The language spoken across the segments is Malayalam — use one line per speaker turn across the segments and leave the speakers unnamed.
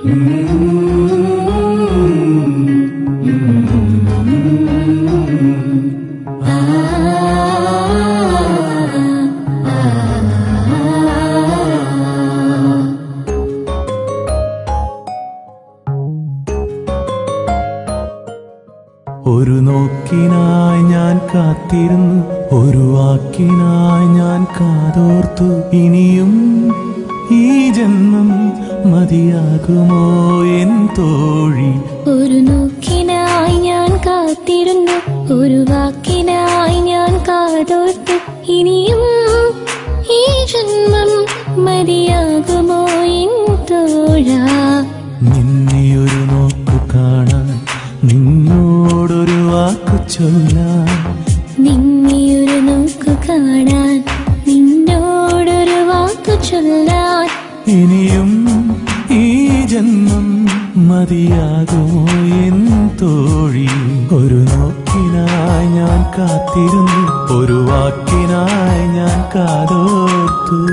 ഒരു നോക്കിനായി ഞാൻ കാത്തിരുന്നു ഒരു വാക്കിനായി ഞാൻ കാതോർത്തു ഇനിയും ഈ ജന്മം മതിയാകുമോ എൻ തോഴി
ഒരു നോക്കിനായി ഞാൻ കാത്തിരുന്നു ഒരു വാക്കിനായി ഞാൻ കാതോർത്തു ഇനിയും ഈ ജന്മം മതിയാകുമോ എൻ തോഴ
നിന്നെയൊരു നോക്കു കാണാൻ നിന്നോടൊരു വാക്കു ചൊല്ലാൻ
നിന്നെയൊരു നോക്കു കാണാൻ നിന്നോടൊരു വാക്കു ചൊല്ലാൻ
ഇനിയും ഈ ജന്മം മതിയാകുമോ എൻ തോഴി ഒരു നോക്കിനായി ഞാൻ കാത്തിരുന്നു ഒരു വാക്കിനായി ഞാൻ കാതോർത്തു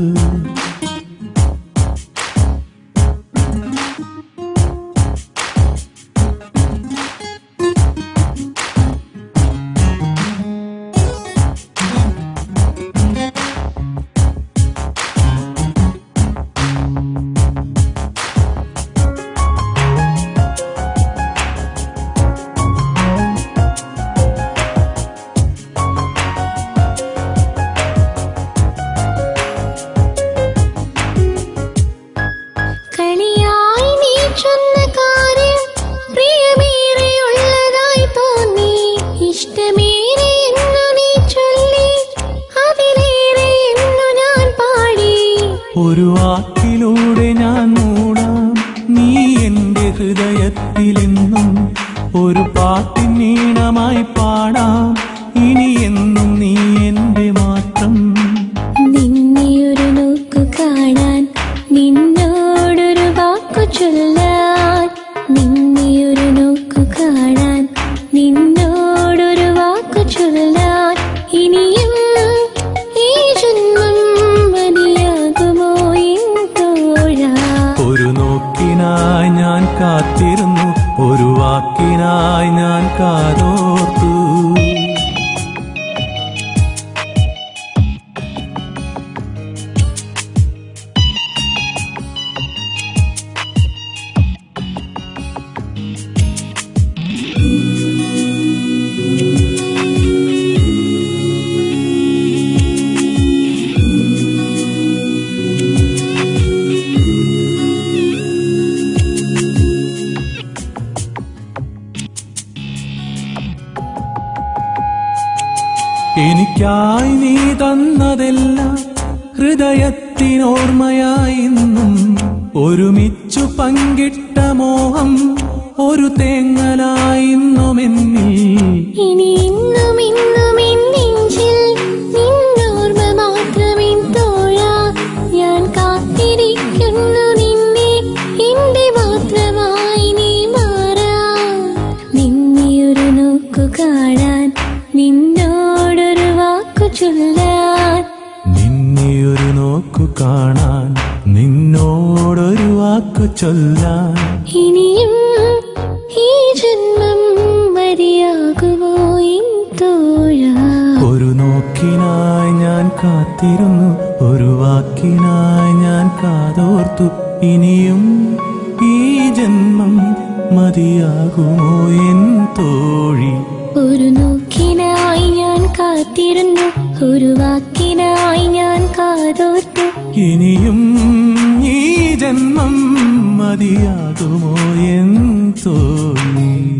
കളിയായി നീ ചൊന്ന കാര്യം പ്രിയമേറെയുള്ളതായി തോന്നി ഇഷ്ടമേറെ എന്നു നീ ചൊല്ലി അതിലേറെ എന്നു ഞാൻ പാടി
ഒരു വാക്കിലൂടെ ഞാൻ മൂടാം നീ എന്റെ ഹൃദയത്തിലെന്നും ഒരു പാട്ടിനീണമായി പാടാം ഇനി എന്നും നീ എന്റെ മാത്രം
നിന്നെ ഒരു നോക്കു കാണാൻ നിന്നോടൊരു വാക്കു ചൊല്ലാൻ നിന്നെ ഒരു നോക്കു കാണാൻ നിന്നോടൊരു വാക്കു ചൊല്ലാൻ ഇനിയും ഈ ജന്മം മതിയാകുമോ എൻ തോഴ
ഒരു നോക്കിനായി ഞാൻ കാത്തിരുന്നു ഒരു വാക്കിനായി ഞാൻ കാതോർത്തു എനിക്കായി നീ തന്നതെല്ലാം ഹൃദയത്തിനോർമ്മയായി ഇന്നും ഒരുമിച്ചു പങ്കിട്ട മോഹം ഒരു തേങ്ങലായി ഇന്നുമെന്നിൽ
ഇനി ഇന്നും ഇന്നും എൻ നെഞ്ചിൽ നിന്നോർമ്മ മാത്രമെൻ തോഴ ഞാൻ കാത്തിരിക്കുന്നു നിന്നെ എന്റെ മാത്രമായി നീ മാറാൻ നിന്നെ ഒരു നോക്കു കാണാൻ നിന്നോടൊരു വാക്കു ചൊല്ലാൻ
നിന്നെ ഒരു നോക്കു കാണാൻ നിന്നോടൊരു വാക്കു ചൊല്ലാൻ
ഇനിയും ഈ ജന്മം മതിയാകുമോ എൻ തോഴ
ഒരു നോക്കിനായി ഞാൻ കാത്തിരുന്നു ഒരു വാക്കിനായി ഞാൻ കാതോർത്തു ഇനിയും ഈ ജന്മം മതിയാകുമോ എൻ തോഴി
ഒരു നോക്കിനായി ഞാൻ കാത്തിരുന്നു ഒരു വാക്കിനായി ഞാൻ കാതോർത്തു
ഇനിയും ഈ ജന്മം മതിയാകുമോ എൻ തോന്നി